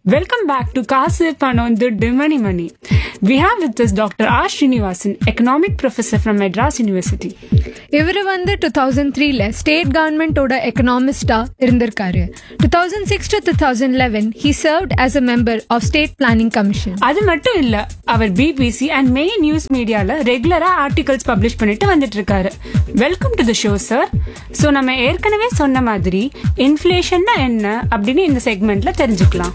Welcome back to Kasu Panon Duddu Mani Mani. We have with us Dr. R. Srinivasan, economic professor from Madras University. இவர் வந்து two thousand த்ரீல state கவர்மெண்ட்டோட எக்கனாமிஸ்டா இருந்திருக்காரு two thousand six to two thousand eleven he served as a member of state planning commission அது மட்டும் இல்ல அவர் பிபிசி அண்ட் மெயின் நியூஸ் மீடியால ரெகுலரா ஆர்டிகல்ஸ் பப்ளிஷ் பண்ணிட்டு வந்துட்டு இருக்காரு welcome to the show sir so நம்ம ஏற்கனவே சொன்ன மாதிரி இன்ஃப்ளேஷன்னா என்ன அப்படின்னு இந்த செக்மெண்ட்ல தெரிஞ்சுக்கலாம்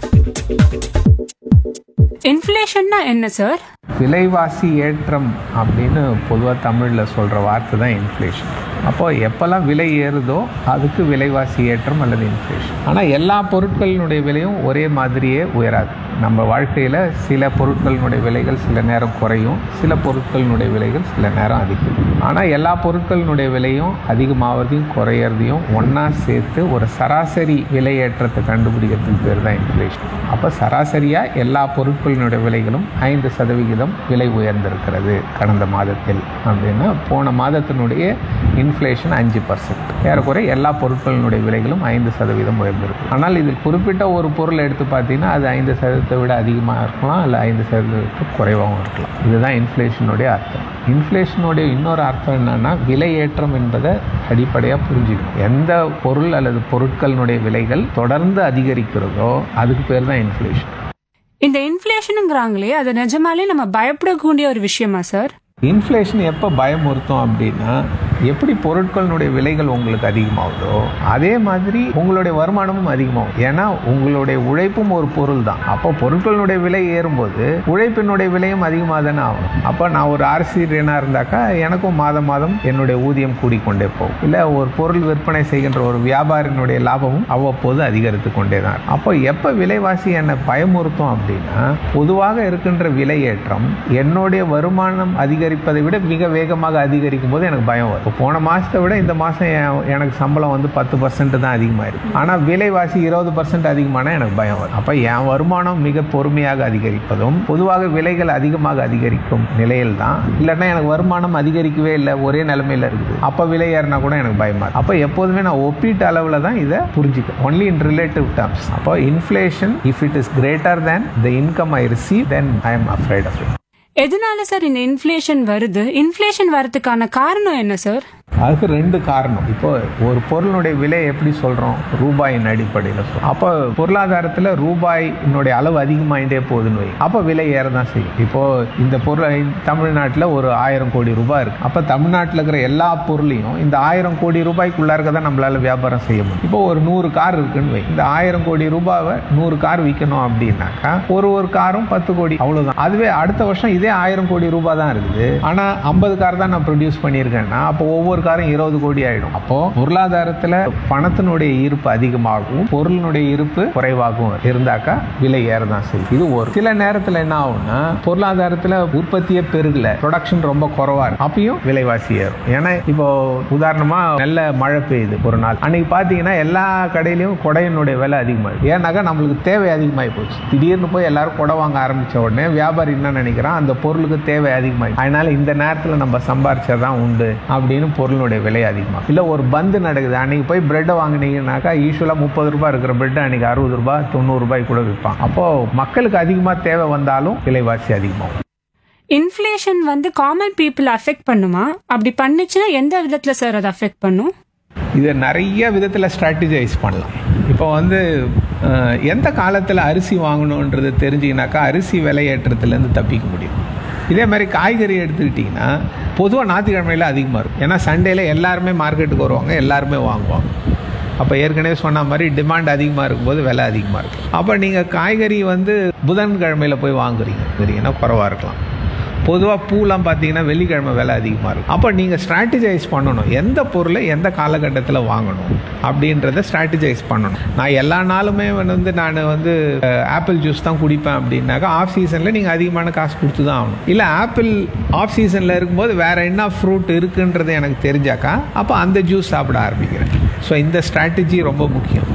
இன்ஃப்ளேஷன்னா என்ன சார் விலைவாசி ஏற்றம் அப்படின்னு பொதுவாக தமிழில் சொல்கிற வார்த்தை தான் இன்ஃப்ளேஷன் அப்போ எப்போல்லாம் விலை ஏறுதோ அதுக்கு விலைவாசி ஏற்றம் அல்லது இன்ஃப்ளேஷன் ஆனால் எல்லா பொருட்களினுடைய விலையும் ஒரே மாதிரியே உயராது நம்ம வாழ்க்கையில் சில பொருட்களினுடைய விலைகள் சில நேரம் குறையும் சில பொருட்களினுடைய விலைகள் சில நேரம் அதிகம் ஆனால் எல்லா பொருட்களினுடைய விலையும் அதிகமாகிறதையும் குறையிறதையும் ஒன்றா சேர்த்து ஒரு சராசரி விலை ஏற்றத்தை கண்டுபிடிக்கிறதுக்கு பேர் தான் இன்ஃப்ளேஷன் அப்போ சராசரியாக எல்லா பொருட்களினுடைய விலைகளும் ஐந்து சதவிகிதம் விலை உயர்ந்திருக்கிறது கடந்த மாதத்தில் அப்படின்னா போன மாதத்தினுடைய இன்ஃப்ளேஷன் அஞ்சு பர்சன்ட் ஏறக்குறைய எல்லா பொருட்களினுடைய விலைகளும் ஐந்து சதவீதம் உயர்ந்திருக்கு ஆனால் இதில் குறிப்பிட்ட ஒரு பொருள் எடுத்து பார்த்தீங்கன்னா அது ஐந்து சதவீதத்தை விட அதிகமாக இருக்கலாம் இல்லை ஐந்து சதவீதத்துக்கு குறைவாகவும் இருக்கலாம் இதுதான் இன்ஃப்ளேஷனுடைய அர்த்தம் இன்ஃப்ளேஷனுடைய இன்னொரு அர்த்தம் என்னன்னா விலை ஏற்றம் என்பதை அடிப்படையாக புரிஞ்சுக்கணும் எந்த பொருள் அல்லது பொருட்களினுடைய விலைகள் தொடர்ந்து அதிகரிக்கிறதோ அதுக்கு பேர் தான் இன்ஃப்ளேஷன் இந்த இன்ஃப்ளேஷனுங்கிறாங்களே அது நிஜமாலே நம்ம பயப்படக்கூடிய ஒரு விஷயமா சார் இன்ஃப்ளேஷன் எப்போ பயமுறுத்தும் அப்படின்னா எப்படி பொருட்களினுடைய விலைகள் உங்களுக்கு அதிகமாகுதோ அதே மாதிரி உங்களுடைய வருமானமும் அதிகமாகும் ஏன்னா உங்களுடைய உழைப்பும் ஒரு பொருள் தான் அப்போ பொருட்களினுடைய விலை ஏறும்போது உழைப்பினுடைய விலையும் அதிகமாக தானே ஆகும் அப்போ நான் ஒரு ஆசிரியனாக இருந்தாக்கா எனக்கும் மாதம் மாதம் என்னுடைய ஊதியம் கூடிக்கொண்டே போகும் இல்லை ஒரு பொருள் விற்பனை செய்கின்ற ஒரு வியாபாரியினுடைய லாபமும் அவ்வப்போது அதிகரித்து கொண்டே தான் இருக்கும். அப்போ எப்போ விலைவாசி என்னை பயமுறுத்தும் அப்படின்னா பொதுவாக இருக்கின்ற விலை ஏற்றம் என்னுடைய வருமானம் அதிகரிப்பதை விட மிக வேகமாக அதிகரிக்கும் போது எனக்கு பயம் வரும் இப்போ போன மாதத்தை விட இந்த மாதம் எனக்கு சம்பளம் வந்து பத்து பர்சன்ட் தான் அதிகமாயிருக்கு ஆனால் விலைவாசி இருபது பர்சன்ட் அதிகமானால் எனக்கு பயம் வரும் அப்போ என் வருமானம் மிக பொறுமையாக அதிகரிப்பதும் பொதுவாக விலைகள் அதிகமாக அதிகரிக்கும் நிலையில் தான் இல்லைன்னா எனக்கு வருமானம் அதிகரிக்கவே இல்லை ஒரே நிலைமையில இருக்குது அப்போ விலை ஏறினா கூட எனக்கு பயமா இருக்கு அப்போ எப்போதுமே நான் ஒப்பீட்டு அளவில் தான் இதை புரிஞ்சுக்க ஒன்லி இன் ரிலேட்டிவ் டேர்ம்ஸ் அப்போ inflation if it is greater than the income I receive then I am afraid of it எதனால சார் இந்த இன்ஃப்ளேஷன் வருது இன்ஃப்ளேஷன் வரதுக்கான காரணம் என்ன சார் அதுக்கு ரெண்டு காரணம் இப்போ ஒரு பொருளுடைய விலை எப்படி சொல்றோம் ரூபாயின் அடிப்படையில் சொல்றோம் அப்போ பொருளாதாரத்தில் ரூபாயினுடைய அளவு அதிகமாயிட்டே போகுதுன்னு வை அப்போ விலை ஏற தான் செய்யும் இப்போ இந்த பொருள் தமிழ்நாட்டில் ஒரு ஆயிரம் கோடி ரூபாய் இருக்கு அப்போ தமிழ்நாட்டில் இருக்கிற எல்லா பொருளையும் இந்த ஆயிரம் கோடி ரூபாய்க்குள்ள இருக்க தான் நம்மளால வியாபாரம் செய்ய முடியும் இப்போ ஒரு நூறு கார் இருக்குன்னு வை இந்த ஆயிரம் கோடி ரூபாவை நூறு கார் விற்கணும் அப்படின்னாக்கா ஒரு ஒரு காரும் பத்து கோடி அவ்வளவுதான் அதுவே அடுத்த வருஷம் இதே ஆயிரம் கோடி ரூபாய் தான் இருக்குது ஆனா ஐம்பது கார் தான் நான் ப்ரொடியூஸ் பண்ணியிருக்கேன்னா அப்போ ஒவ்வொரு காரும் இருபது கோடி ஆயிடும் அப்போ பொருளாதாரத்துல பணத்தினுடைய இருப்பு அதிகமாகவும் பொருளினுடைய இருப்பு குறைவாகவும் இருந்தாக்கா விலை ஏறதான் செய்யும் இது ஒரு சில நேரத்துல என்ன ஆகும்னா பொருளாதாரத்துல உற்பத்தியே பெருகல ப்ரொடக்ஷன் ரொம்ப குறைவா இருக்கும் அப்பயும் விலைவாசி ஏறும் ஏன்னா இப்போ உதாரணமா நல்ல மழை பெய்யுது ஒரு நாள் அன்னைக்கு பாத்தீங்கன்னா எல்லா கடையிலயும் கொடையினுடைய விலை அதிகமாயிடும் ஏன்னாக்கா நம்மளுக்கு தேவை அதிகமாகி போச்சு திடீர்னு போய் எல்லாரும் கொடை வாங்க ஆரம்பிச்ச உடனே வியாபாரி என்ன நினைக்கிறான் அந்த பொருளுக்கு தேவை அதிகமாகி அதனால இந்த நேரத்தில் நம்ம சம்பாரிச்சாதான் உண்டு அப்படின்னு பொருளுடைய விலை அதிகமாகும் இல்லை ஒரு பந்து நடக்குது அன்னைக்கு போய் பிரெட்டை வாங்கினீங்கன்னாக்கா யூஸ்வலாக முப்பது ரூபாய் இருக்கிற பிரெட் அன்னைக்கு அறுபது ரூபாய் தொண்ணூறு ரூபாய் கூட விற்பான் அப்போ மக்களுக்கு அதிகமாக தேவை வந்தாலும் விலைவாசி அதிகமாகும் இன்ஃப்ளேஷன் வந்து காமன் பீப்புள் அஃபெக்ட் பண்ணுமா அப்படி பண்ணுச்சுன்னா எந்த விதத்துல சார் அதை அஃபெக்ட் பண்ணும் இதை நிறைய விதத்தில் ஸ்ட்ராட்டஜைஸ் பண்ணலாம் இப்போ வந்து அஹ், எந்த காலத்தில் அரிசி வாங்கணுன்றது தெரிஞ்சிங்கனாக்கா அரிசி விலையேற்றத்துலேருந்து தப்பிக்க முடியும் இதே மாதிரி காய்கறி எடுத்துக்கிட்டிங்கன்னா பொதுவாக ஞாயிற்றுக்கிழமையில அதிகமாக இருக்கும் ஏன்னா சண்டேல எல்லாருமே மார்க்கெட்டுக்கு வருவாங்க எல்லாருமே வாங்குவாங்க அப்போ ஏற்கனவே சொன்ன மாதிரி டிமாண்ட் அதிகமாக இருக்கும்போது விலை அதிகமாக இருக்கும் அப்போ நீங்கள் காய்கறி வந்து புதன்கிழமையில் போய் வாங்குறீங்க சரிங்கன்னா குறவாக இருக்கலாம் பொதுவாக பூலாம் பார்த்தீங்கன்னா வெள்ளிக்கிழமை விலை அதிகமாக இருக்கும் அப்போ நீங்கள் ஸ்ட்ராட்டஜைஸ் பண்ணணும் எந்த பொருளை எந்த காலகட்டத்தில் வாங்கணும் அப்படின்றத ஸ்ட்ராட்டஜைஸ் பண்ணணும் நான் எல்லா நாளுமே வந்து நான் வந்து ஆப்பிள் ஜூஸ் தான் குடிப்பேன் அப்படின்னாக்கா ஆஃப் சீசனில் நீங்கள் அதிகமான காசு கொடுத்து தான் ஆகணும் இல்லை ஆப்பிள் ஆஃப் சீசனில் இருக்கும்போது வேறு என்ன ஃப்ரூட் இருக்குன்றது எனக்கு தெரிஞ்சாக்கா அப்போ அந்த ஜூஸ் சாப்பிட ஆரம்பிக்கிறேன் ஸோ இந்த ஸ்ட்ராட்டஜி ரொம்ப முக்கியம்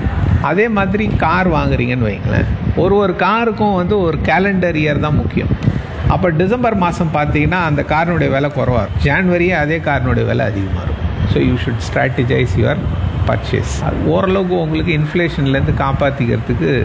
அதே மாதிரி கார் வாங்குறீங்கன்னு வைங்களேன் ஒரு ஒரு காருக்கும் வந்து ஒரு கேலண்டர் இயர் தான் முக்கியம் அப்போ டிசம்பர் மாதம் பார்த்தீங்கன்னா அந்த காரினுடைய விலை குறவா இருக்கும் ஜான்வரியே அதே காரினுடைய விலை அதிகமாக இருக்கும் so you should strategize your purchase ஓரளவுக்கு உங்களுக்கு இன்ஃப்ளேஷன்லேருந்து காப்பாற்றிக்கிறதுக்கு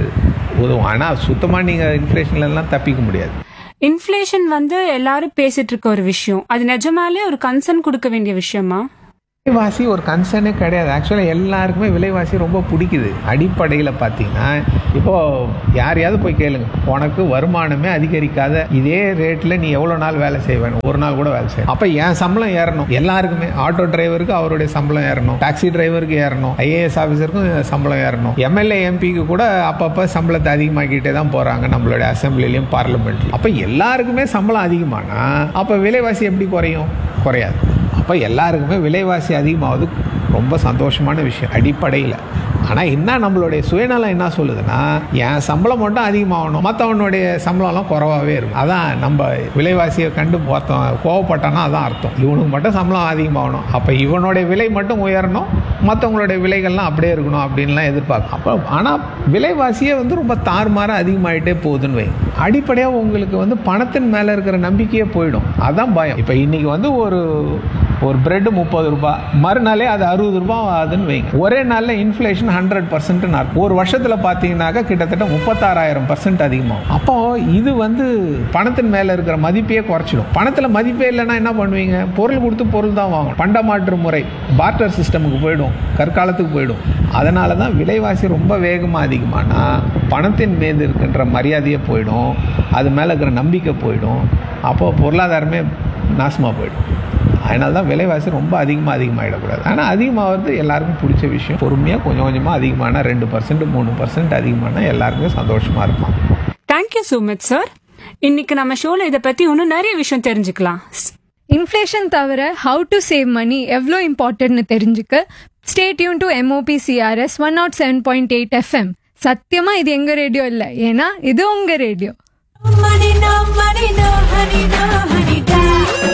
உதவும் ஆனால் சுத்தமாக நீங்கள் இன்ஃப்ளேஷன்லாம் தப்பிக்க முடியாது இன்ஃப்ளேஷன் வந்து எல்லாரும் பேசிட்டு இருக்க ஒரு விஷயம் அது நிஜமாலே ஒரு கன்சர்ன் கொடுக்க வேண்டிய விஷயமா விலைவாசி ஒரு கன்சர்னே கிடையாது ஆக்சுவலாக எல்லாருக்குமே விலைவாசி ரொம்ப பிடிக்குது அடிப்படையில் பார்த்தீங்கன்னா இப்போ யாரையாவது போய் கேளுங்க உனக்கு வருமானமே அதிகரிக்காத இதே ரேட்டில் நீ எவ்வளோ நாள் வேலை செய்வேன் ஒரு நாள் கூட வேலை செய்ய அப்போ என் சம்பளம் ஏறணும் எல்லாருக்குமே ஆட்டோ டிரைவருக்கு அவருடைய சம்பளம் ஏறணும் டாக்ஸி டிரைவருக்கு ஏறணும் ஐஏஎஸ் ஆஃபீஸருக்கும் சம்பளம் ஏறணும் எம்எல்ஏ எம்பிக்கு கூட அப்பப்போ சம்பளத்தை அதிகமாக்கிட்டே தான் போகிறாங்க நம்மளுடைய அசம்பிளிலையும் பார்லிமெண்ட்லையும் அப்போ எல்லாருக்குமே சம்பளம் அதிகமானா அப்போ விலைவாசி எப்படி குறையும் குறையாது அப்போ எல்லாருக்குமே விலைவாசி அதிகமாவது ரொம்ப சந்தோஷமான விஷயம் அடிப்படையில் ஆனால் என்ன நம்மளுடைய சுயநலம் என்ன சொல்லுதுன்னா என் சம்பளம் மட்டும் அதிகமாகணும் மற்றவனுடைய சம்பளம்லாம் குறவாகவே இருக்கும் அதான் நம்ம விலைவாசியை கண்டு பார்த்தோம் கோவப்பட்டானா அதான் அர்த்தம் இவனுக்கு மட்டும் சம்பளம் அதிகமாகணும் அப்போ இவனுடைய விலை மட்டும் உயரணும் மற்றவங்களுடைய விலைகள்லாம் அப்படியே இருக்கணும் அப்படின்லாம் எதிர்பார்க்கும் அப்போ ஆனால் விலைவாசியே வந்து ரொம்ப தாறுமாறாக அதிகமாகிட்டே போகுதுன்னு வை அடிப்படையாக உங்களுக்கு வந்து பணத்தின் மேலே இருக்கிற நம்பிக்கையே போயிடும் அதான் பயம் இப்போ இன்னைக்கு வந்து ஒரு ஒரு பிரெட் முப்பது ரூபாய் மறுநாளே அது அறுபது ரூபாய் ஆகுதுன்னு வைங்க ஒரே நாளில் இன்ஃப்ளேஷன் ஹண்ட்ரட் பர்சன்ட் ஒரு வருஷத்தில் பார்த்தீங்கன்னாக்கா கிட்டத்தட்ட முப்பத்தாறாயிரம் பர்சன்ட் அதிகமாகும் அப்போ இது வந்து பணத்தின் மேலே இருக்கிற மதிப்பையே குறைச்சிடும் பணத்தில் மதிப்பே இல்லைன்னா என்ன பண்ணுவீங்க பொருள் கொடுத்து பொருள் தான் வாங்கணும் பண்டமாற்று முறை பார்ட்டர் சிஸ்டமுக்கு போயிடும் கற்காலத்துக்கு போயிடும் அதனால தான் விலைவாசி ரொம்ப வேகமாக அதிகமானா பணத்தின் மீது இருக்கின்ற மரியாதையே போயிடும் அது மேலே இருக்கிற நம்பிக்கை போயிடும் அப்போது பொருளாதாரமே நாசமாக போயிடும் அதனால தான் விலைவாசி ரொம்ப அதிகமாக அதிகமாகிடக்கூடாது ஆனால் அதிகமாகிறது எல்லாருக்கும் பிடிச்ச விஷயம் பொறுமையாக கொஞ்சம் கொஞ்சமாக அதிகமான ரெண்டு பர்சன்ட் மூணு பர்சன்ட் அதிகமானா எல்லாருக்குமே சந்தோஷமாக இருப்பாங்க தேங்க்யூ so மச் சார் இன்னைக்கு நம்ம ஷோல இதை பத்தி இன்னும் நிறைய விஷயம் தெரிஞ்சுக்கலாம் இன்ஃப்ளேஷன் தவிர ஹவு டு சேவ் மணி எவ்வளோ இம்பார்ட்டன்ட்னு தெரிஞ்சுக்க stay tune to MOP CRS one nought seven point eight FM சத்தியமா இது எங்க ரேடியோ இல்ல ஏன்னா இது உங்க radio Money no, money no, honey no, honey da.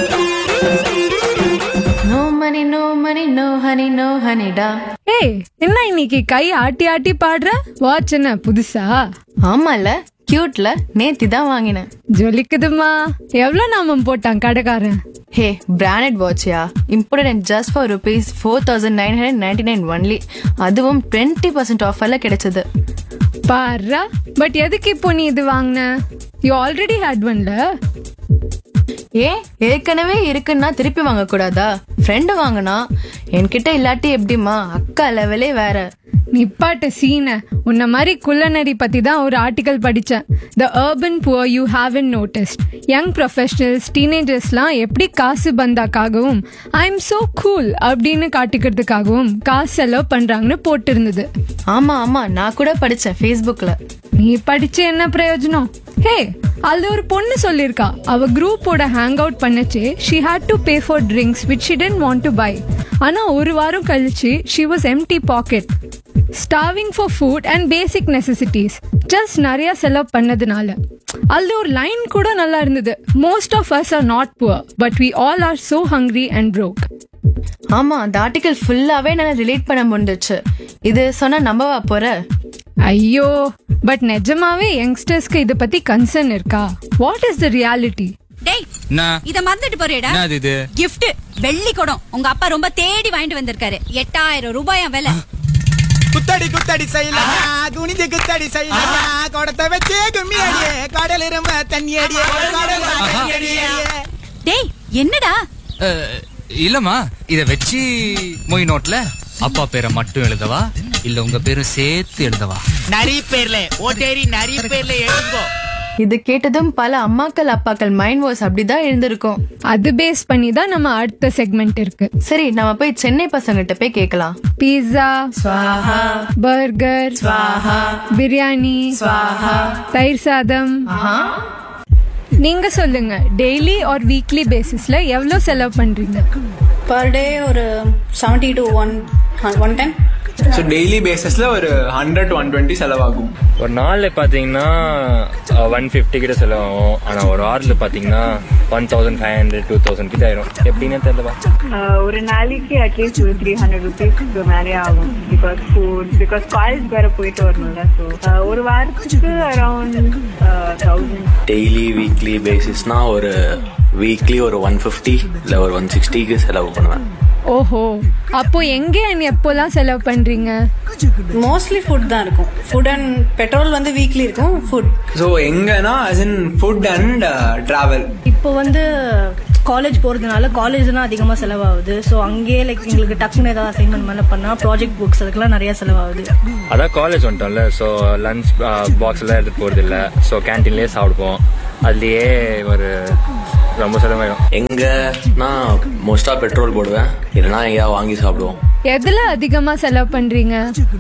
No money, no money, no honey, no honey da. ஏய் என்ன இன்னைக்கு கை ஆட்டி ஆட்டி பாடுற வாட்ச் என்ன புதுசா ஆமால கியூட்ல நேத்தி தான் வாங்கினேன் ஜொலிக்குதுமா எவ்வளோ நாமம் போட்டான் கடைக்காரன் ஹே பிராண்டட் வாட்சியா imported just for rupees four thousand nine hundred ninety nine only அதுவும் டுவெண்ட்டி பர்சன்ட் ஆஃபர்ல கிடைச்சது பாருடா பட் எதுக்கு இப்போ நீ இது வாங்கின யூ ஆல்ரெடி ஹேட் ஒன்ல ஏன் ஏற்கனவே இருக்குன்னா திருப்பி வாங்க கூடாதா ஃப்ரெண்டு வாங்கினா என்கிட்ட இல்லாட்டி எப்படிமா அக்கா லெவலே வேற நிப்பாட்ட சீன உன்ன மாதிரி குள்ளநரி பத்தி தான் ஒரு ஆர்டிக்கல் படிச்சேன் the urban poor you haven't noticed young professionals டீனேஜர்ஸ்லாம் எப்படி காசு பந்தாக்காகவும் ஐ எம் சோ கூல் அப்படின்னு காட்டிக்கிறதுக்காகவும் காசு செலவு பண்றாங்கன்னு போட்டிருந்தது ஆமா ஆமா நான் கூட படிச்சேன் ஃபேஸ்புக்ல நீ படிச்சு என்ன பிரயோஜனம் ஹே அதுல ஒரு பொண்ணு சொல்லிருக்கா அவ குரூப்போட ஹேங் அவுட் பண்ணச்சு she had to pay for drinks which she didn't want to buy ஆனா ஒரு வாரம் கழிச்சு she was empty pocket starving for food and basic necessities just நிறைய செலவு பண்ணதுனால அதுல ஒரு லைன் கூட நல்லா இருந்தது most of us are not poor but we all are so hungry and broke ஆமா அந்த ஆர்டிகல் ஃபுல்லாவே என்னால ரிலேட் பண்ண முடிஞ்சிச்சு இது சொன்னா நம்பவா போற ஐயோ பட் நிஜமாவே யங்ஸ்டர்ஸ்க்கு இத பத்தி கன்சர்ன் இருக்கா வாட் இஸ் த ரியாலிட்டி டேய் என்ன இத மறந்துட்டு போறேடா என்னது இது gift வெள்ளி குடம் உங்க அப்பா ரொம்ப தேடி வாங்கிட்டு வந்திருக்காரு எட்டாயிரம் ரூபாயா விலை குத்தடி குத்தடி செய்யலாம் குனிஞ்சு குத்தடி செய்யலாம் குடத்தை வச்சு கும்மி அடியே கடல் இரும்ப தண்ணி அடியே கடல் இரும்ப தண்ணி அடியே டேய் என்னடா அஹ், இல்லம்மா இத வச்சு மொய் நோட்ல அப்பா பேரை மட்டும் எழுதவா இல்ல உங்க பேரும் சேர்த்து எழுதவா நரி பேர்ல ஓட்டேரி நரி பேர்ல எழுதுங்கோ இது கேட்டதும் பல அம்மாக்கள் அப்பாக்கள் மைண்ட் வாய்ஸ் அப்படிதான் எழுந்திருக்கும் அது பேஸ் பண்ணி தான் நம்ம அடுத்த செக்மெண்ட் இருக்கு சரி நம்ம போய் சென்னை பசங்கிட்ட போய் கேட்கலாம் பீஸா பர்கர் பிரியாணி தயிர் சாதம் நீங்க சொல்லுங்க டெய்லி ஆர் வீக்லி பேசிஸ்ல எவ்வளவு செலவு பண்றீங்க பர் டே ஒரு seventy to one one ten so daily பேசிஸ்ல ஒரு ஹண்ட்ரட் ஒன் டுவெண்ட்டி செலவாகும் ஒரு நாள்ல பாத்தீங்கன்னா ஒன் ஃபிஃப்டி கிட்ட செலவாகும் ஆனா ஒரு வாரத்துல பாத்தீங்கன்னா one thousand five hundred two thousand கிட்ட ஆயிரும் எப்படின்னு தெரியலப்பா ஒரு நாளைக்கு அட்லீஸ்ட் ஒரு த்ரீ ஹண்ட்ரட் ருபீஸ்க்கு மேலே ஆகும் பிகாஸ் ஃபுட் பிகாஸ் காலேஜ் வேற போயிட்டு வரணும்ல ஸோ ஒரு வாரத்துக்கு அரௌண்ட் தௌசண்ட் டெய்லி வீக்லி பேசிஸ்னா ஒரு வீக்லி ஒரு ஒன் ஃபிஃப்டி இல்லை ஒரு ஒன் சிக்ஸ்டிக்கு செலவு பண்ணுவேன் ஓஹோ அப்போ எங்கே and எப்போலாம் செலவு பண்றீங்க மோஸ்ட்லி ஃபுட் தான் இருக்கும் ஃபுட் அண்ட் பெட்ரோல் வந்து வீக்லி இருக்கும் ஃபுட் ஸோ எங்கன்னா as in food and travel இப்போ வந்து காலேஜ் போகிறதுனால காலேஜ்னா அதிகமாக செலவாகுது ஸோ அங்கேயே லைக் எங்களுக்கு டக்குன்னு ஏதாவது அசைன்மெண்ட் மேலே பண்ணால் ப்ராஜெக்ட் புக்ஸ் அதுக்கெல்லாம் நிறைய செலவாகுது அதான் காலேஜ் வந்துட்டோம்ல ஸோ லஞ்ச் பாக்ஸ் எல்லாம் எடுத்துட்டு போறது இல்ல ஸோ கேன்டீன்லயே சாப்பிடுவோம் அதுலயே ஒரு ரொம்ப செலவாயிடும் எங்கன்னா மோஸ்டா பெட்ரோல் போடுவேன் இல்லைன்னா எங்கேயாவது வாங்கி சாப்பிடுவோம் எதுல அதிகமா செலவு பண்றீங்க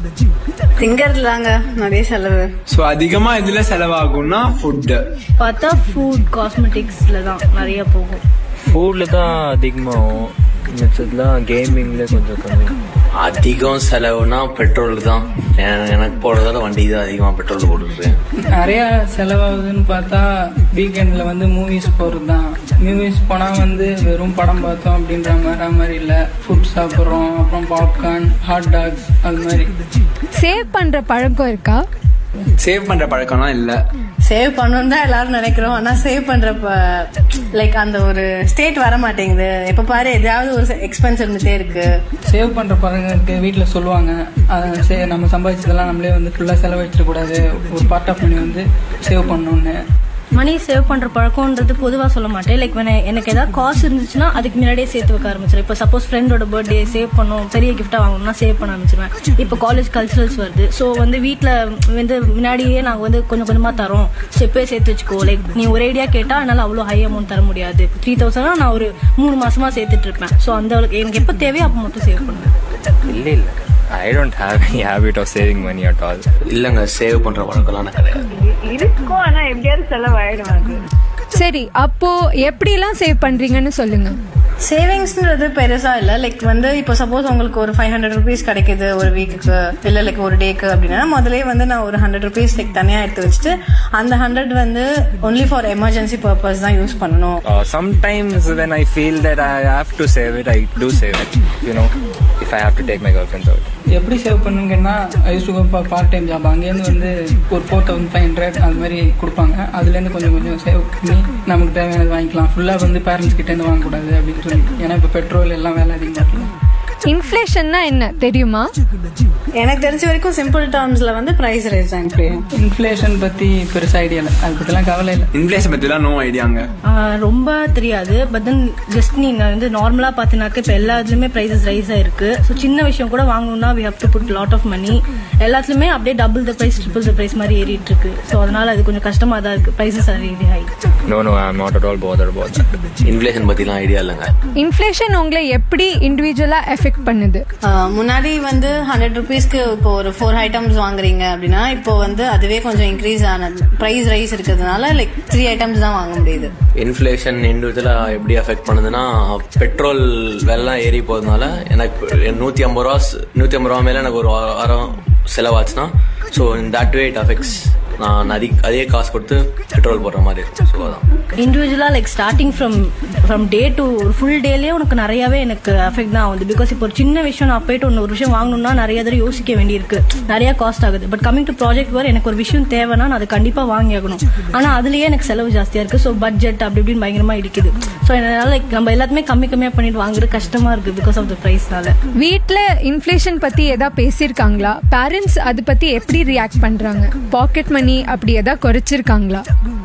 திங்கறதுல தாங்க நிறைய செலவு ஸோ அதிகமா இதுல செலவாகும்னா ஃபுட் பார்த்தா ஃபுட் காஸ்மெட்டிக்ஸில் தான் நிறைய போகும் ஃபுட்ல தான் அதிகமாகும் மிச்சதுலாம் கேமிங்ல கொஞ்சம் கம்மி அதிகம் செலவுனா பெட்ரோல் தான் எ- எனக்கு போடுறதால வண்டி தான் அதிகமாக பெட்ரோல் போட்டுருக்கேன் நிறைய செலவாகுதுன்னு பார்த்தா வீக்கெண்ட்ல வந்து மூவிஸ் போறது தான் மூவிஸ் போனா வந்து வெறும் படம் பார்த்தோம் அப்படின்ற மாதிரி மாதிரி இல்ல ஃபுட் சாப்பிட்றோம் அப்புறம் பாப்கார்ன் ஹாட் டாக்ஸ் அது மாதிரி சேவ் பண்ற பழக்கம் இருக்கா சேவ் பண்ற பழக்கம்லாம் இல்ல சேவ் பண்ணணும் தான் எல்லாரும் நினைக்கிறோம் ஆனா சேவ் பண்றப்ப லைக் அந்த ஒரு ஸ்டேட் வர மாட்டேங்குது எப்ப பாரு எதாவது ஒரு எக்ஸ்பென்ஸ் இருந்துட்டே இருக்கு சேவ் பண்ற பழக்கம் இருக்கு வீட்டில் சொல்லுவாங்க அஹ் சே- நம்ம சம்பாதிச்சதெல்லாம் நம்மளே வந்து ஃபுல்லாக செலவழிச்சிட கூடாது ஒரு பார்ட் ஆஃப் மணி வந்து சேவ் பண்ணணும்னு மணி சேவ் பண்ற பழக்கம்ன்றது பொதுவாக சொல்ல மாட்டேன் லைக் எனக்கு ஏதாவது காசு இருந்துச்சுன்னா அதுக்கு முன்னாடியே சேர்த்து வைக்க ஆரம்பிச்சிடும் இப்போ சப்போஸ் ஃப்ரெண்டோட பர்த்டே சேவ் பண்ணணும் பெரிய கிஃப்டா வாங்கணும்னா சேவ் பண்ண ஆரம்பிச்சிருவேன் இப்போ காலேஜ் கல்ச்சுரல்ஸ் வருது ஸோ வந்து வீட்டில் வந்து முன்னாடியே நாங்கள் வந்து கொஞ்சம் கொஞ்சமாக தரோம் ஸோ இப்போயே சேர்த்து வச்சுக்கோ லைக் நீ ஒரேடியாக கேட்டால் என்னால் அவ்வளோ ஹை அமௌண்ட் தர முடியாது த்ரீ தௌசண்ட்னா நான் ஒரு மூணு மாசமா சேர்த்துட்டு இருப்பேன் ஸோ அந்த அளவுக்கு எனக்கு எப்போ தேவையோ அப்போ மட்டும் சேவ் பண்ணுவேன் இல்ல இல்ல I don't have any habit of saving money at all இல்லைங்க சேவ் பண்ற பழக்கம்லாம் எனக்கு கிடையாது இருக்கும் ஆனா எப்படியாவது செலவாயிடும் அது சரி அப்போ எப்படிலாம் சேவ் பண்றீங்கன்னு சொல்லுங்க சேவிங்ஸ்ன்றது பெருசா இல்ல லைக் வந்து இப்போ சப்போஸ் உங்களுக்கு ஒரு ஃபைவ் ஹண்ட்ரட் ருபீஸ் கிடைக்குது ஒரு வீக்குக்கு இல்ல லைக் ஒரு டேக்கு அப்படின்னா முதலே வந்து நான் ஒரு ஹண்ட்ரட் ருபீஸ் லைக் தனியா எடுத்து வச்சுட்டு அந்த ஹண்ட்ரட் வந்து ஒன்லி ஃபார் எமர்ஜென்சி பர்பஸ் தான் யூஸ் பண்ணணும் Uh, sometimes when I feel that I have to save it, I do save it. You know, if I have to take my girlfriends out. எப்படி சேவ் பண்ணுங்கன்னா used to part time job அங்கேருந்து வந்து ஒரு four thousand five hundred அது மாதிரி கொடுப்பாங்க அதுலேருந்து கொஞ்சம் கொஞ்சம் சேவ் பண்ணி நமக்கு தேவையானது வாங்கிக்கலாம் ஃபுல்லாக வந்து பேரண்ட்ஸ் கிட்டேருந்து வாங்கக்கூடாது அப்படின்னு சொல்லி ஏன்னா இப்போ பெட்ரோல் எல்லாம் வேலை அதிகமாக இருக்குல்ல இன்ஃப்ளேஷன்னா என்ன தெரியுமா எனக்கு தெரிஞ்ச வரைக்கும் சிம்பிள் டேர்ம்ஸ்ல வந்து பிரைஸ் ரைஸ் தான் இன்ஃப்ளேஷன் பற்றி பெருசாக ஐடியா இல்லை அதை பற்றிலாம் கவலை இல்லை இன்ஃபிளேஷன் பத்திலாம் நோ ஐடியாங்க ஆஹ் ரொம்ப தெரியாது பட் தென் ஜஸ்ட் நீங்க வந்து நார்மலா பாத்தீங்கன்னாக்க இப்ப எல்லா இதுலயுமே பிரைசஸ் ரைஸ் ஆயிருக்கு ஸோ சின்ன விஷயம் கூட வாங்கணும்னா we have to put lot of money எல்லாத்துலயுமே அப்படியே double the price triple the price மாதிரி ஏறிட்டு இருக்கு ஸோ அதனால அது கொஞ்சம் கஷ்டமா தான் இருக்கு prices are really high No, no, I'm not at all bothered about that. Inflation பத்திலாம் ஐடியா இல்லைங்க இன்ஃப்ளேஷன் உங்களை எப்படி இண்டிவிஜுவலா எஃபெக்ட் பண்ணுது ஆஹ் முன்னாடி வந்து ஹண்ட்ரட் ருபீஸ்க்கு இப்போ ஒரு ஃபோர் ஐட்டம்ஸ் வாங்குறீங்க அப்படின்னா இப்போ வந்து அதுவே கொஞ்சம் இன்க்ரீஸ் ஆனது பிரைஸ் ரைஸ் இருக்கிறதுனால லைக் த்ரீ ஐட்டம்ஸ் தான் வாங்க முடியுது இன்ஃப்ளேஷன் இண்டிவிஜுவலா எப்படி அஃபெக்ட் பண்ணுதுன்னா பெட்ரோல் வெள்ளம் ஏறி போறதுனால எனக்கு நூத்தி ஐம்பது ரூபா நூத்தி ஐம்பது ரூபா மேல எனக்கு ஒரு வாரம் செலவாச்சுன்னா so in that way it affects நான் அதிக அதே காசு கொடுத்து பெட்ரோல் போடுற மாதிரி இருக்கும் ஸோ அதான் இண்டிவிஜுவலா like starting from from day to ஒரு ஃபுல் டேலயே உனக்கு நிறையவே எனக்கு அஃபெக்ட் தான் ஆகுது பிகாஸ் இப்போ ஒரு சின்ன விஷயம் நான் போயிட்டு ஒன்று ஒரு விஷயம் வாங்கணும்னா நிறைய தடவை யோசிக்க வேண்டியிருக்கு நிறைய காஸ்ட் ஆகுது பட் கமிங் டு ப்ராஜெக்ட் வர எனக்கு ஒரு விஷயம் தேவைன்னா நான் அது கண்டிப்பா வாங்கி ஆகணும் ஆனா அதுலயே எனக்கு செலவு ஜாஸ்தியா இருக்கு ஸோ பட்ஜெட் அப்படி இப்படின்னு பயங்கரமா இடிக்குது ஸோ என்னால லைக் நம்ம எல்லாத்துமே கம்மி கம்மியா பண்ணிட்டு வாங்குறது கஷ்டமா இருக்கு பிகாஸ் ஆஃப் த ப்ரைஸ்னால வீட்ல இன்ஃப்ளேஷன் பத்தி எதா பேசியிருக்காங்களா பேரண்ட்ஸ் அதை பத்தி எப்படி ரியாக்ட் பண்றாங்க பாக்கெட் மணி அப்படி எதா குறைச்சிருக்காங்களா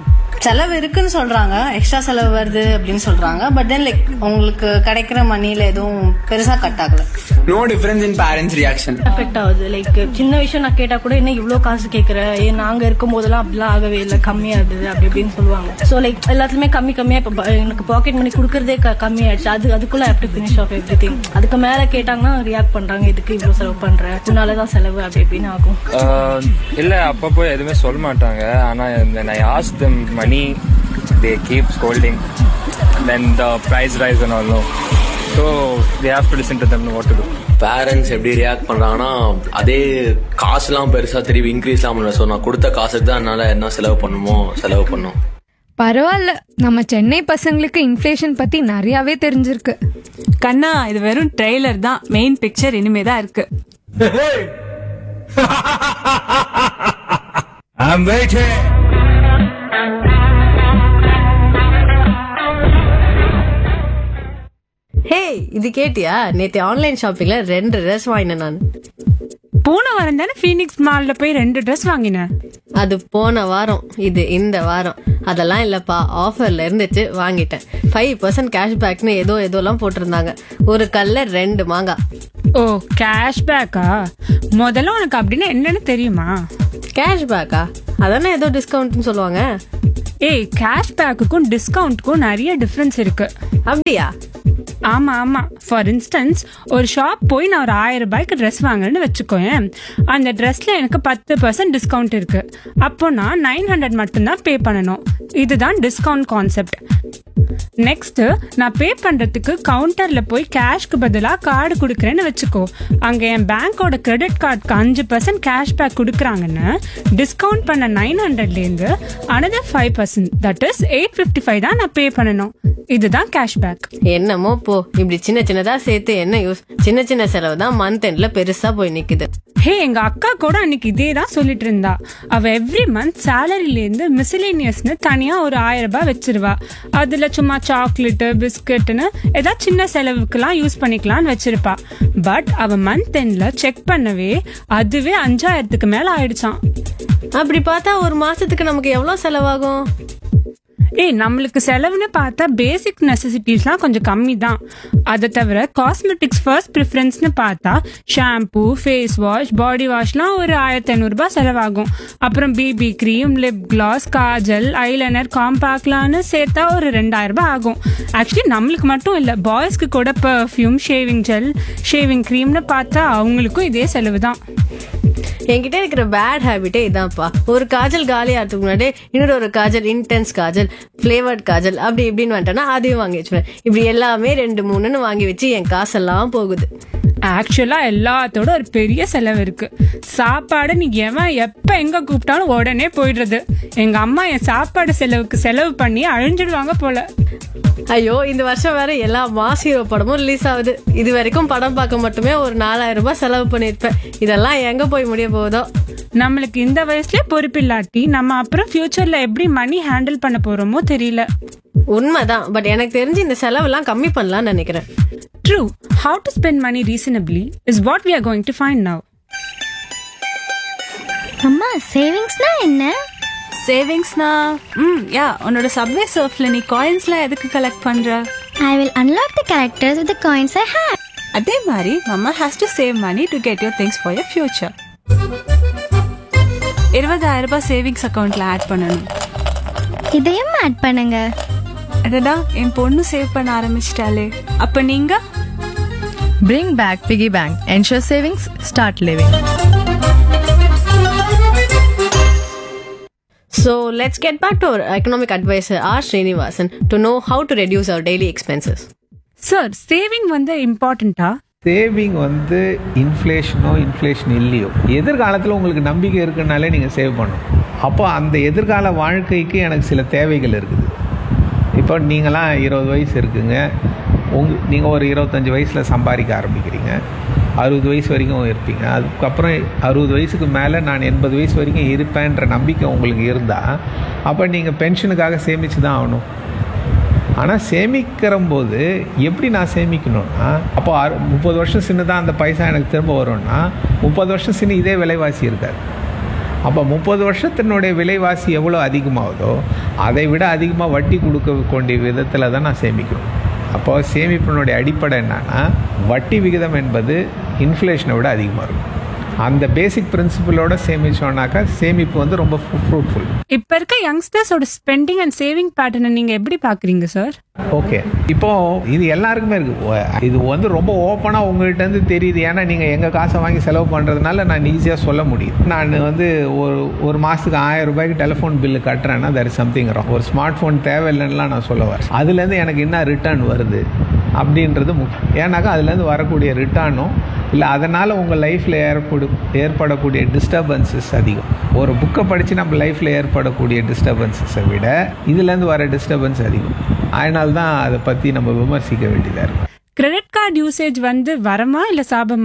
செலவு இருக்குன்னு சொல்றாங்க எக்ஸ்ட்ரா செலவு வருது அப்படின்னு சொல்றாங்க பட் தென் லைக் உங்களுக்கு கிடைக்கிற மணில எதுவும் பெருசா கட் ஆகல no difference in parents reaction affect ஆகுது லைக் சின்ன விஷயம் நான் கேட்டா கூட என்ன இவ்வளோ காசு கேட்குற ஏன் நாங்க இருக்கும் போதெல்லாம் அப்படிலாம் ஆகவே இல்லை கம்மியா இருந்தது அப்படி இப்படின்னு சொல்லுவாங்க ஸோ லைக் எல்லாத்துலயுமே கம்மி கம்மியா இப்போ எனக்கு பாக்கெட் மணி கொடுக்கறதே க- கம்மியாயிடுச்சு அது அதுக்குள்ள after finish of everything அதுக்கு மேல கேட்டாங்கன்னா ரியாக்ட் பண்றாங்க இதுக்கு இவ்வளோ செலவு பண்ற உன்னாலதான் செலவு அப்படி இப்படின்னு ஆகும் Uh, இல்ல அப்பப்போ எதுவுமே சொல்ல மாட்டாங்க ஆனா when I ask them money they keep scolding then the price rise and all no so we have to listen to them what to do parents எப்படி ரியாக்ட் பண்றாங்கன்னா அதே காசுலாம் பெருசா திருப்பி இன்க்ரீஸ்லாம் பண்ணல ஸோ நான் கொடுத்த காசுக்கு தான் என்னால என்ன செலவு பண்ணுமோ செலவு பண்ணும் பரவாயில்ல நம்ம சென்னை பசங்களுக்கு இன்ஃப்ளேஷன் பத்தி நிறையவே தெரிஞ்சிருக்கு கண்ணா இது வெறும் ட்ரெய்லர் தான் மெயின் பிக்சர் இனிமே தான் இருக்கு I'm waiting. ஹே இது இது கேட்டியா நேத்து ஆன்லைன் ஷாப்பிங்ல ரெண்டு ட்ரெஸ் வாங்கினேன் நான் போன வாரம் தானே ஃபீனிக்ஸ் மால்ல போய் ரெண்டு ட்ரெஸ் வாங்கினேன் அது போன வாரம் இது இந்த வாரம் அதெல்லாம் இல்லப்பா ஆஃபர்ல இருந்துச்சு வாங்கிட்டேன் ஃபைவ் பர்சன்ட் கேஷ்பேக்னு ஏதோ ஏதோலாம் போட்டிருந்தாங்க ஒரு கல்ல ரெண்டு மாங்காய் ஓ கேஷ்பேக்கா முதல்ல உனக்கு அப்படின்னா என்னன்னு தெரியுமா கேஷ்பேக்கா அதானே ஏதோ டிஸ்கவுண்ட்னு சொல்லுவாங்க ஏய் கேஷ்பேக்குக்கும் டிஸ்கவுண்ட்டுக்கும் நிறைய டிஃபரன்ஸ் இருக்கு அப்படியா ஆமா ஆமா ஃபார் இன்ஸ்டன்ஸ் ஒரு ஷாப் போய் நான் ஒரு ஆயிரம் ரூபாய்க்கு ட்ரெஸ் வாங்குறேன்னு வச்சுக்கோயேன் அந்த ட்ரெஸ்ல எனக்கு பத்து பர்சன்ட் டிஸ்கவுண்ட் இருக்கு அப்போ நான் நைன் ஹண்ட்ரட் மட்டும்தான் பே பண்ணணும் இதுதான் டிஸ்கவுண்ட் கான்செப்ட் நெக்ஸ்ட் நான் பே பண்றதுக்கு கவுண்டர்ல போய் கேஷ்க்கு பதிலாக கார்டு கொடுக்குறேன்னு வச்சுக்கோ அங்க என் பேங்கோட கிரெடிட் கார்டுக்கு அஞ்சு பர்சன்ட் கேஷ்பேக் கொடுக்குறாங்கன்னு டிஸ்கவுண்ட் பண்ண நைன் ஹண்ட்ரட்லேருந்து another five percent that is eight fifty five தான் நான் பே பண்ணணும் இதுதான் கேஷ்பேக் என்னமோ போ இப்படி சின்ன சின்னதா சேர்த்து என்ன யூஸ் சின்ன சின்ன செலவு தான் மந்த் எண்ட்ல பெருசா போய் நிக்குது ஹே எங்க அக்கா கூட அன்னைக்கு இதே தான் சொல்லிட்டு இருந்தா அவ எவ்ரி மந்த் சேலரில இருந்து மிசிலேனியஸ்னு தனியா ஒரு ஆயிரம் ரூபாய் வச்சிருவா அதுல சும்மா சாக்லேட்டு பிஸ்கட்னு ஏதாவது சின்ன செலவுக்குலாம் யூஸ் பண்ணிக்கலாம்னு வச்சிருப்பா பட் அவ மந்த் எண்ட்ல செக் பண்ணவே அதுவே அஞ்சாயிரத்துக்கு மேல ஆயிடுச்சான் அப்படி பார்த்தா ஒரு மாசத்துக்கு நமக்கு எவ்வளவு செலவாகும் ஏய் நம்மளுக்கு செலவுன்னு பார்த்தா பேசிக் நெசசிட்டிஸ்லாம் கொஞ்சம் கம்மி தான் அதை தவிர காஸ்மெட்டிக்ஸ் ஃபர்ஸ்ட் ப்ரிஃபரன்ஸ்னு பார்த்தா ஷாம்பூ ஃபேஸ் வாஷ் பாடி வாஷ்லாம் ஒரு ஆயிரத்தி ஐநூறுரூபா செலவாகும் அப்புறம் BB cream lip gloss kajal eyeliner காம்பாக்லான்னு சேர்த்தா ஒரு ரெண்டாயிரம் ரூபாய் ஆகும் ஆக்சுவலி நம்மளுக்கு மட்டும் இல்லை பாய்ஸ்க்கு கூட பர்ஃப்யூம் ஷேவிங் ஜெல் ஷேவிங் க்ரீம்னு பார்த்தா அவங்களுக்கும் இதே செலவு தான் என்கிட்ட இருக்கிற பேட் ஹேபிட்டே இதான்ப்பா ஒரு காஜல் காலி ஆகிறதுக்கு முன்னாடி இன்னொரு ஒரு காஜல் இன்டென்ஸ் காஜல் ஃபிளேவர்ட் காஜல் அப்படி இப்படின்னு வந்துட்டேன்னா அதையும் வாங்கி வச்சுவேன் இப்படி எல்லாமே ரெண்டு மூணுன்னு வாங்கி வச்சு என் காசெல்லாம் போகுது ஆக்சுவலா எல்லாத்தோட ஒரு பெரிய செலவு இருக்கு சாப்பாடு நீ எவன் எப்ப எங்க கூப்பிட்டாலும் உடனே போயிடுறது எங்க அம்மா என் சாப்பாடு செலவுக்கு செலவு பண்ணி அழிஞ்சிடுவாங்க போல ஐயோ இந்த வருஷம் வேற எல்லா மாஸ் ஹீரோ படமும் ரிலீஸ் ஆகுது இது வரைக்கும் படம் பார்க்க மட்டுமே ஒரு நாலாயிரம் ரூபாய் செலவு பண்ணியிருப்பேன் இதெல்லாம் எங்க போய் முடிய போகுதோ நம்மளுக்கு இந்த வயசுலயே பொறுப்பில்லாட்டி நம்ம அப்புறம் ஃபியூச்சர்ல எப்படி மணி ஹேண்டில் பண்ண போறோமோ தெரியல உண்மைதான் பட் எனக்கு தெரிஞ்சு இந்த செலவெல்லாம் கம்மி பண்ணலாம்னு நினைக்கிறேன் true how to spend money reasonably is what we are going to find now அம்மா சேவிங்ஸ்னா என்ன சேவிங்ஸ்னா ம் யா உன்னோட சப்வே சர்ஃப்ல நீ காயின்ஸ்லாம் எதுக்கு கலெக்ட் பண்ற I will unlock the characters with the coins I have அதே மாதிரி mama has to save money to get your things for your future இருபதாயிரம் ரூபாய் சேவிங்ஸ் அக்கவுண்ட்ல ஆட் பண்ணணும் இதையும் ஆட் பண்ணுங்க அடடா என் பொண்ணு சேவ் பண்ண ஆரம்பிச்சிட்டாலே அப்ப நீங்க Bring back piggy bank. Ensure savings. Start living. So let's get back to our economic advisor R Srinivasan to know how to reduce our daily expenses. Sir saving வந்து இம்பார்ட்டண்டா சேவிங் வந்து இன்ஃப்ளேஷனோ inflation இல்லையோ எதிர்காலத்தில் உங்களுக்கு நம்பிக்கை இருக்குனாலே நீங்கள் சேவ் பண்ணணும் அப்போ அந்த எதிர்கால வாழ்க்கைக்கு எனக்கு சில தேவைகள் இருக்குது இப்போ நீங்களாம் இருபது வயசு இருக்குங்க உங்க நீங்கள் ஒரு இருபத்தஞ்சி வயசில் சம்பாதிக்க ஆரம்பிக்கிறீங்க அறுபது வயசு வரைக்கும் இருப்பீங்க அதுக்கப்புறம் அறுபது வயசுக்கு மேலே நான் எண்பது வயசு வரைக்கும் இருப்பேன்ற நம்பிக்கை உங்களுக்கு இருந்தால் அப்போ நீங்கள் பென்ஷனுக்காக சேமித்து தான் ஆகணும் ஆனால் சேமிக்கிற போது எப்படி நான் சேமிக்கணும்னா அப்போ அறு முப்பது வருஷம் சின்ன தான் அந்த பைசா எனக்கு திரும்ப வரும்னா முப்பது வருஷம் சின்ன இதே விலைவாசி இருக்காது அப்போ முப்பது வருஷத்தினுடைய விலைவாசி எவ்வளோ அதிகமாகுதோ அதை விட அதிகமாக வட்டி கொடுக்க வேண்டிய விதத்தில் தான் நான் சேமிக்கணும் அப்போ சேமிப்பினுடைய அடிப்படை என்னன்னா வட்டி விகிதம் என்பது இன்ஃப்ளேஷனை விட அதிகமாக இருக்கும் அந்த பேசிக் பிரின்சிபலோட சேமிச்சோன்னாக்கா சேமிப்பு வந்து ரொம்ப ஃப்ரூட்ஃபுல் இப்ப இருக்க யங்ஸ்டர்ஸோட ஸ்பெண்டிங் அண்ட் சேவிங் பேட்டர்னை நீங்க எப்படி பாக்குறீங்க சார் ஓகே இப்போ இது எல்லாருக்குமே இருக்கு ஒ- இது வந்து ரொம்ப ஓப்பனாக உங்கள்கிட்ட இருந்து தெரியுது ஏன்னா நீங்கள் எங்கள் காசை வாங்கி செலவு பண்ணுறதுனால நான் ஈஸியாக சொல்ல முடியும் நான் வந்து ஒரு ஒரு மாதத்துக்கு ஆயிரம் ரூபாய்க்கு டெலிஃபோன் பில்லு கட்டுறேன்னா தர் இஸ் சம்திங் ஒரு ஸ்மார்ட் ஃபோன் தேவையில்லைன்னுலாம் நான் சொல்ல வரேன் அதுலேருந்து எனக்கு என்ன ரிட்டர்ன் வருது அப்படின்றது முக்கியம் ஏன்னாக்கா அதுலேருந்து வரக்கூடிய ரிட்டர்னும் இல்லை அதனால் உங்கள் லைஃப்பில் ஏற்படு ஏற்படக்கூடிய டிஸ்டர்பன்சஸ் அதிகம் ஒரு புக்கை படித்து நம்ம லைஃப்பில் ஏற்படக்கூடிய டிஸ்டர்பன்சஸை விட இதுலேருந்து வர டிஸ்டர்பன்ஸ் அதிகம் அதனால தான் அதை பற்றி நம்ம விமர்சிக்க வேண்டியதாக இருக்குது கிரெடிட் கார்டு யூசேஜ் வந்து வரமா இல்ல சாபமா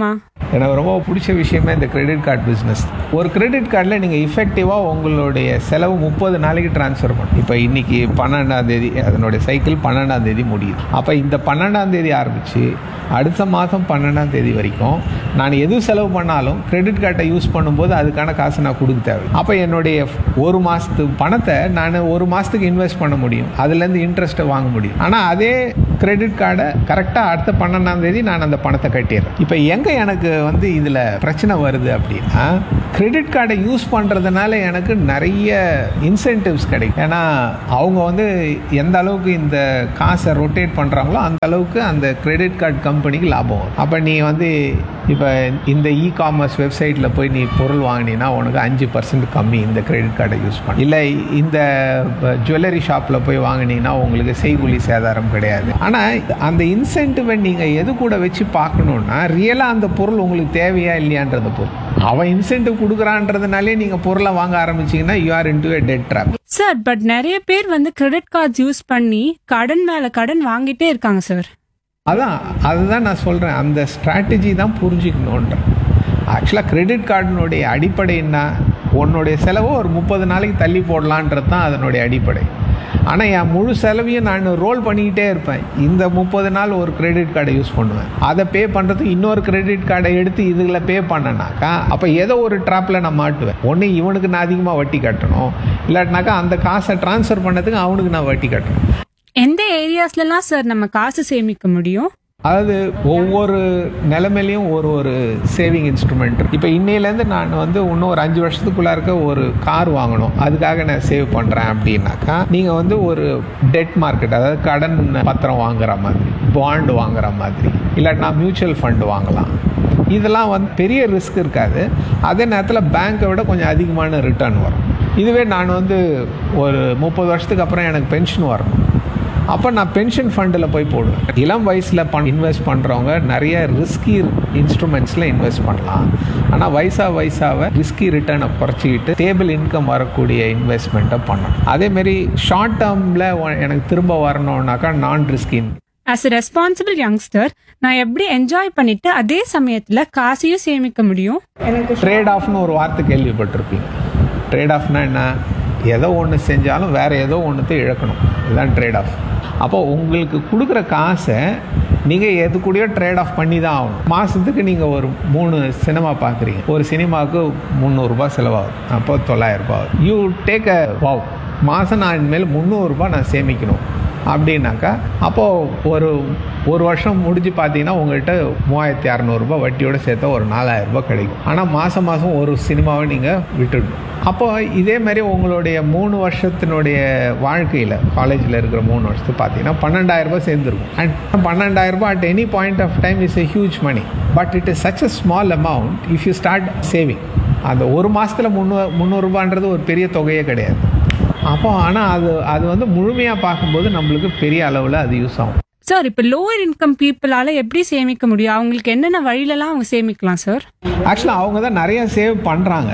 எனக்கு ரொம்ப பிடிச்ச விஷயமே இந்த கிரெடிட் கார்டு பிஸ்னஸ் ஒரு கிரெடிட் கார்டில் நீங்கள் இஃபெக்டிவாக உங்களுடைய செலவு முப்பது நாளைக்கு ட்ரான்ஸ்ஃபர் பண்ணும் இப்போ இன்னைக்கு பன்னெண்டாம் தேதி அதனுடைய சைக்கிள் பன்னெண்டாம் தேதி முடியுது அப்போ இந்த பன்னெண்டாம் தேதி ஆரம்பித்து அடுத்த மாதம் பன்னெண்டாம் தேதி வரைக்கும் நான் எது செலவு பண்ணாலும் கிரெடிட் கார்டை யூஸ் பண்ணும்போது அதுக்கான காசு நான் கொடுக்க தேவை அப்போ என்னுடைய ஒரு மாதத்து பணத்தை நான் ஒரு மாதத்துக்கு இன்வெஸ்ட் பண்ண முடியும் அதுலேருந்து இன்ட்ரெஸ்ட்டை வாங்க முடியும் ஆனால் அதே கிரெடிட் கார்டை கரெக்டாக அடுத்த பன்னெண்டாம் தேதி நான் அந்த பணத்தை கட்டிடுறேன் இப்போ எங்கே எனக்கு வந்து இதில் பிரச்சனை வருது அப்படின்னா கிரெடிட் கார்டை யூஸ் பண்ணுறதுனால எனக்கு நிறைய இன்சென்டிவ்ஸ் கிடைக்கும் ஏன்னா அவங்க வந்து எந்த அளவுக்கு இந்த காசை ரொட்டேட் பண்ணுறாங்களோ அந்த அளவுக்கு அந்த கிரெடிட் கார்டு கம்பெனிக்கு லாபம் வரும் அப்போ நீ வந்து இப்போ இந்த இ காமர்ஸ் வெப்சைட்டில் போய் நீ பொருள் வாங்கினீங்கன்னா உனக்கு அஞ்சு பர்சன்ட் கம்மி இந்த கிரெடிட் கார்டை யூஸ் பண்ணி இல்லை இந்த ஜுவல்லரி ஷாப்பில் போய் வாங்கினீங்கன்னா உங்களுக்கு செய்கூலி சேதாரம் கிடையாது ஆனால் அந்த இன்சென்டிவை நீங்கள் எது கூட வச்சு பார்க்கணுன்னா ரியலாக அந்த பொருள் உங்களுக்கு தேவையா இல்லையான்றத பொருள் அவன் இன்சென்டிவ் கொடுக்குறான்றதுனாலே நீங்கள் பொருளை வாங்க ஆரம்பிச்சீங்கன்னா you are into a debt trap sir but நிறைய பேர் வந்து கிரெடிட் கார்ட்ஸ் யூஸ் பண்ணி கடன் மேல கடன் வாங்கிட்டே இருக்காங்க சார் அதான் அதுதான் நான் சொல்கிறேன் அந்த ஸ்ட்ராட்டஜி தான் புரிஞ்சுக்கணுன்றேன் ஆக்சுவலாக கிரெடிட் கார்டினுடைய அடிப்படை என்ன உன்னுடைய செலவை ஒரு முப்பது நாளைக்கு தள்ளி போடலான்றது தான் அதனுடைய அடிப்படை ஆனால் என் முழு செலவையும் நான் ரோல் பண்ணிக்கிட்டே இருப்பேன் இந்த முப்பது நாள் ஒரு கிரெடிட் கார்டை யூஸ் பண்ணுவேன் அதை பே பண்ணுறதுக்கு இன்னொரு கிரெடிட் கார்டை எடுத்து இதில் பே பண்ணனாக்கா அப்போ ஏதோ ஒரு ட்ராப்பில் நான் மாட்டுவேன் ஒன்று இவனுக்கு நான் அதிகமாக வட்டி கட்டணும் இல்லாட்டினாக்கா அந்த காசை ட்ரான்ஸ்ஃபர் பண்ணதுக்கு அவனுக்கு நான் வட்டி கட்டணும் எந்த ஏரியாஸ்லலாம் சார் நம்ம காசு சேமிக்க முடியும் அதாவது ஒவ்வொரு நிலைமையிலையும் ஒரு ஒரு சேவிங் இன்ஸ்ட்ருமெண்ட் இப்போ இன்னையிலேருந்து நான் வந்து இன்னும் ஒரு அஞ்சு வருஷத்துக்குள்ளே இருக்க ஒரு கார் வாங்கணும் அதுக்காக நான் சேவ் பண்ணுறேன் அப்படின்னாக்கா நீங்கள் வந்து ஒரு டெட் மார்க்கெட் அதாவது கடன் பத்திரம் வாங்குற மாதிரி பாண்ட் வாங்குற மாதிரி இல்லாட்டினா மியூச்சுவல் ஃபண்ட் வாங்கலாம் இதெல்லாம் வந்து பெரிய ரிஸ்க் இருக்காது அதே நேரத்தில் பேங்க்கை விட கொஞ்சம் அதிகமான ரிட்டர்ன் வரும் இதுவே நான் வந்து ஒரு முப்பது வருஷத்துக்கு அப்புறம் எனக்கு பென்ஷன் வரணும் அப்போ நான் பென்ஷன் ஃபண்டில் போய் போடுவேன் இளம் வயசில் பண் இன்வெஸ்ட் பண்ணுறவங்க நிறைய ரிஸ்கி இன்ஸ்ட்ருமெண்ட்ஸில் இன்வெஸ்ட் பண்ணலாம் ஆனால் வயசாக வயசாக ரிஸ்கி ரிட்டர்னை குறைச்சிக்கிட்டு டேபிள் இன்கம் வரக்கூடிய இன்வெஸ்ட்மெண்ட்டை பண்ணணும் அதேமாரி ஷார்ட் டேர்மில் எனக்கு திரும்ப வரணும்னாக்கா நான் risky as a responsible youngster நான் எப்படி என்ஜாய் பண்ணிட்டு அதே சமயத்துல காசையும் சேமிக்க முடியும் ட்ரேட் ஆஃப்னு ஒரு வார்த்தை கேள்விப்பட்டிருப்பீங்க ட்ரேட் ஆஃப்னா என்ன ஏதோ ஒன்று செஞ்சாலும் வேறு ஏதோ ஒன்றுத்தை இழக்கணும் இதுதான் ட்ரேட் ஆஃப் அப்போ உங்களுக்கு கொடுக்குற காசை நீங்கள் எது கூடயோ ட்ரேட் ஆஃப் பண்ணி தான் ஆகணும் மாதத்துக்கு நீங்கள் ஒரு மூணு சினிமா பார்க்குறீங்க ஒரு சினிமாவுக்கு முந்நூறுரூபா செலவாகுது அப்போ தொள்ளாயிரரூபா ஆகுது யூ டேக் அ வாவ் மாதம் நான் இனிமேல் முந்நூறுரூபா நான் சேமிக்கணும் அப்படின்னாக்கா அப்போது ஒரு ஒரு வருஷம் முடிஞ்சு பார்த்தீங்கன்னா உங்கள்கிட்ட மூவாயிரத்தி அறநூறுபா வட்டியோடு சேர்த்தா ஒரு நாலாயிரரூபா கிடைக்கும் ஆனால் மாதம் மாதம் ஒரு சினிமாவை நீங்கள் விட்டுடணும் அப்போ இதே மாதிரி உங்களுடைய மூணு வருஷத்தினுடைய வாழ்க்கையில் காலேஜில் இருக்கிற மூணு வருஷத்துக்கு பார்த்தீங்கன்னா பன்னெண்டாயிரம் ரூபாய் சேர்ந்துருக்கும் அண்ட் பன்னெண்டாயிரம் ரூபாய் at any point of time is a huge money but it is such a small amount if you start saving அந்த ஒரு மாதத்தில் முந்நூ முந்நூறுரூபான்றது ஒரு பெரிய தொகையே கிடையாது அப்போ ஆனால் அது அது வந்து முழுமையாக பார்க்கும்போது நம்மளுக்கு பெரிய அளவில் அது யூஸ் ஆகும் சார் இப்போ லோவர் இன்கம் பீப்புளால எப்படி சேமிக்க முடியும் அவங்களுக்கு என்னென்ன வழியிலலாம் அவங்க சேமிக்கலாம் சார் ஆக்சுவலாக அவங்க தான் நிறைய சேவ் பண்ணுறாங்க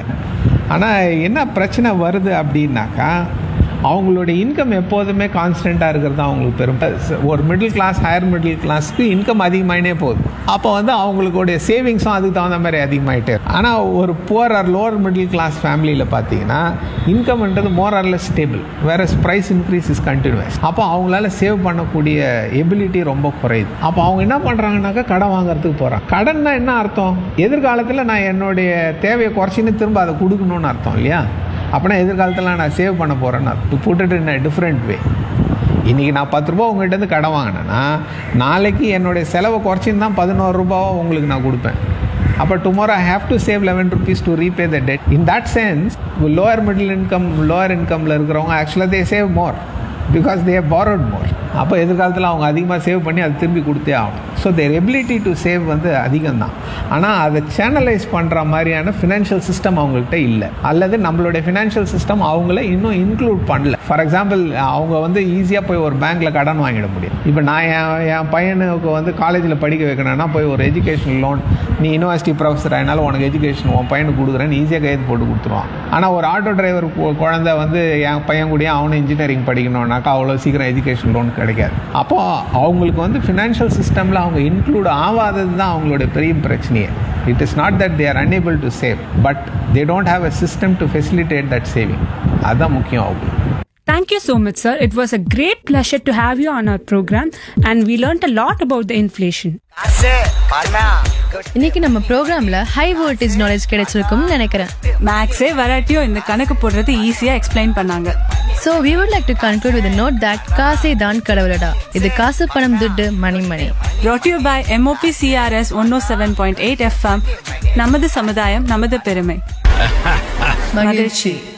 ஆனால் என்ன பிரச்சனை வருது அப்படின்னாக்கா அவங்களுடைய இன்கம் எப்போதுமே கான்ஸ்டண்ட்டாக இருக்கிறது தான் அவங்களுக்கு பெரும் ஒரு மிடில் கிளாஸ் ஹையர் மிடில் கிளாஸ்க்கு இன்கம் அதிகமாகினே போகுது அப்போ வந்து அவங்களுடைய சேவிங்ஸும் அதுக்கு தகுந்த மாதிரி அதிகமாகிட்டே ஆனால் ஒரு poor or lower middle class ஃபேமிலியில் பார்த்தீங்கன்னா இன்கம்ன்றது மோர் ஆர்லெஸ் ஸ்டேபிள் வேற ப்ரைஸ் இன்க்ரீஸ் இஸ் கண்டினியூஸ் அப்போ அவங்களால சேவ் பண்ணக்கூடிய எபிலிட்டி ரொம்ப குறையுது அப்போ அவங்க என்ன பண்ணுறாங்கனாக்கா கடன் வாங்குறதுக்கு போகிறாங்க கடன்னா என்ன அர்த்தம் எதிர்காலத்தில் நான் என்னுடைய தேவையை குறைச்சின்னு திரும்ப அதை கொடுக்கணும்னு அர்த்தம் இல்லையா அப்படின்னா எதிர்காலத்தில் நான் சேவ் பண்ண போகிறேன்னா to put it in a different way இன்றைக்கி நான் பத்து ரூபா உங்கள்கிட்ட கடன் வாங்கினேன்னா நாளைக்கு என்னுடைய செலவை குறைச்சின்னு தான் பதினோரு ரூபாவோ உங்களுக்கு நான் கொடுப்பேன் அப்போ tomorrow I have to save eleven rupees to repay the debt in that sense lower middle income lower இன்கமில் இருக்கிறவங்க ஆக்சுவலாக they save more because they borrowed more அப்போ எதிர்காலத்தில் அவங்க அதிகமாக சேவ் பண்ணி அது திரும்பி கொடுத்தே ஆகணும் so their ability to save வந்து அதிகம் தான் ஆனால் அதை சேனலைஸ் பண்ணுற மாதிரியான ஃபினான்ஷியல் சிஸ்டம் அவங்கள்ட்ட இல்லை அல்லது நம்மளுடைய ஃபினான்ஷியல் சிஸ்டம் அவங்கள இன்னும் இன்க்ளூட் பண்ணல ஃபார் எக்ஸாம்பிள் அவங்க வந்து ஈஸியாக போய் ஒரு பேங்க்கில் கடன் வாங்கிட முடியும் இப்போ நான் என் என் பையனுக்கு வந்து காலேஜில் படிக்க வைக்கணும்னா போய் ஒரு எஜுகேஷன் லோன் நீ யூனிவர்சிட்டி ப்ரொஃபஸர் ஆகினாலும் உனக்கு எஜுகேஷன் உன் பையனுக்கு கொடுக்குறேன்னு ஈஸியாக கைது போட்டு கொடுத்துருவான் ஆனால் ஒரு ஆட்டோ டிரைவர் குழந்தை வந்து என் பையன் கூடயே அவனும் இன்ஜினியரிங் படிக்கணும்னாக்கா அவ்வளோ சீக்கிரம் எஜுகேஷன் லோன் கிடைக்காது அப்போ அவங்களுக்கு வந்து ஃபினான்ஷியல் சிஸ்டமில் அவங்க இன்க்ளூட் ஆகாதது தான் அவங்களோட பெரிய பிரச்சனையே It is not that they are unable to save, but they don't have a system to facilitate that saving. அதான் முக்கியம் ஆகும் Thank you so much, sir. It was a great pleasure to have you on our program, and we learned a lot about the inflation. இன்னைக்கு நம்ம ப்ரோக்ராம்ல high voltage knowledge கிடைச்சிருக்கும்னு நினைக்கிறேன் மேக்ஸே வராட்டியும் இந்த கணக்கு போடுறது ஈஸியா எக்ஸ்பிளைன் பண்ணாங்க so we would like to conclude with note that காசே தான் கடவுளடா இது காசு பணம் துட்டு money money brought you by MOP CRS one O seven point eight FM நமது சமுதாயம் நமது பெருமை மகிழ்ச்சி